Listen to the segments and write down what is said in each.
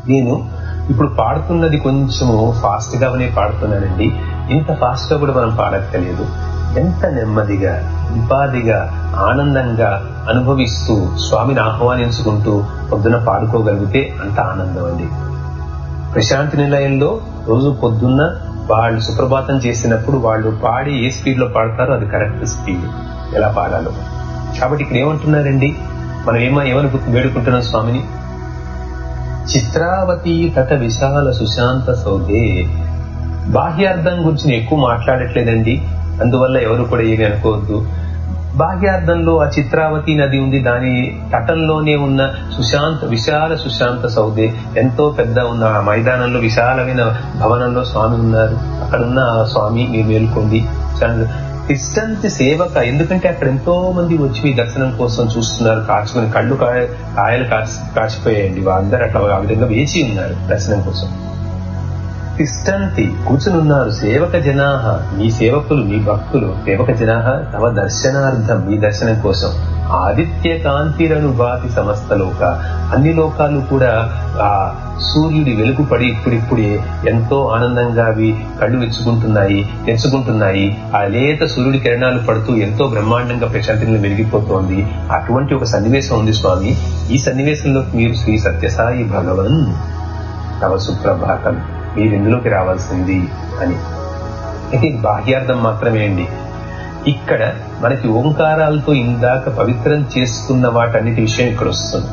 నేను ఇప్పుడు పాడుతున్నది కొంచెము ఫాస్ట్ గానే పాడుతున్నానండి ఇంత ఫాస్ట్ గా కూడా మనం పాడక్కలేదు ఎంత నెమ్మదిగా ఉపాధిగా ఆనందంగా అనుభవిస్తూ స్వామిని ఆహ్వానించుకుంటూ పొద్దున పాడుకోగలిగితే అంత ఆనందం అండి ప్రశాంతి నిలయంలో రోజు పొద్దున్న వాళ్ళు సుప్రభాతం చేసినప్పుడు వాళ్ళు పాడి ఏ స్పీడ్ లో పాడతారో అది కరెక్ట్ స్పీడ్ ఎలా పాడాలో కాబట్టి ఇక్కడ ఏమంటున్నారండి మనం ఏమో ఏమని వేడుకుంటున్నాం స్వామిని చిత్రావతి తట విశాల సుశాంత సౌదే బాహ్యార్థం గురించి నేను ఎక్కువ మాట్లాడట్లేదండి అందువల్ల ఎవరు కూడా ఏమి అనుకోవద్దు బాహ్యార్థంలో ఆ చిత్రావతి నది ఉంది దాని తటంలోనే ఉన్న సుశాంత విశాల సుశాంత సౌదే ఎంతో పెద్ద ఉన్న ఆ మైదానంలో విశాలమైన భవనంలో స్వామి ఉన్నారు అక్కడ ఉన్న ఆ స్వామి మీరు మేలుకోండి తిష్టంతి సేవక ఎందుకంటే అక్కడ ఎంతో మంది వచ్చి మీ దర్శనం కోసం చూస్తున్నారు కాచుకుని కళ్ళు కాయలు కాచిపోయాయండి వాళ్ళందరూ అట్లా ఆ విధంగా వేచి ఉన్నారు దర్శనం కోసం తిష్టంతి కూర్చునున్నారు సేవక జనాహ మీ సేవకులు మీ భక్తులు సేవక జనాహ తమ దర్శనార్థం మీ దర్శనం కోసం ఆదిత్య కాంతిరను బాతి సమస్త లోక అన్ని లోకాలు కూడా ఆ సూర్యుడి వెలుగు పడి ఇప్పుడిప్పుడే ఎంతో ఆనందంగా అవి కళ్ళు వెచ్చుకుంటున్నాయి తెచ్చుకుంటున్నాయి ఆ లేత సూర్యుడి కిరణాలు పడుతూ ఎంతో బ్రహ్మాండంగా ప్రశాంతిని వెలిగిపోతోంది అటువంటి ఒక సన్నివేశం ఉంది స్వామి ఈ సన్నివేశంలో మీరు శ్రీ సత్యసాయి భగవన్ తవ సుప్రభాతం మీరు ఇందులోకి రావాల్సింది అని ఇది బాహ్యార్థం మాత్రమే అండి ఇక్కడ మనకి ఓంకారాలతో ఇందాక పవిత్రం చేసుకున్న వాటన్నిటి విషయం ఇక్కడ వస్తుంది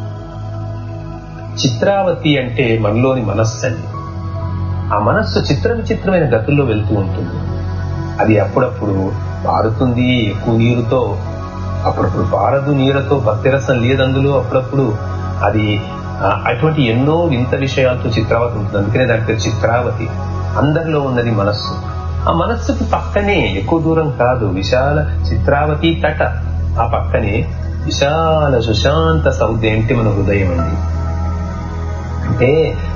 చిత్రావతి అంటే మనలోని మనస్సు అండి ఆ మనస్సు చిత్ర విచిత్రమైన గతుల్లో వెళ్తూ ఉంటుంది అది అప్పుడప్పుడు పారుతుంది ఎక్కువ నీరుతో అప్పుడప్పుడు పారదు నీరుతో భక్తిరసం లేదు అందులో అప్పుడప్పుడు అది అటువంటి ఎన్నో వింత విషయాలతో చిత్రావతి ఉంటుంది అందుకనే దాని పేరు చిత్రావతి అందరిలో ఉన్నది మనస్సు ఆ మనస్సుకి పక్కనే ఎక్కువ దూరం కాదు విశాల చిత్రావతి తట ఆ పక్కనే విశాల సుశాంత సౌద్య అంటే మన హృదయం అండి అంటే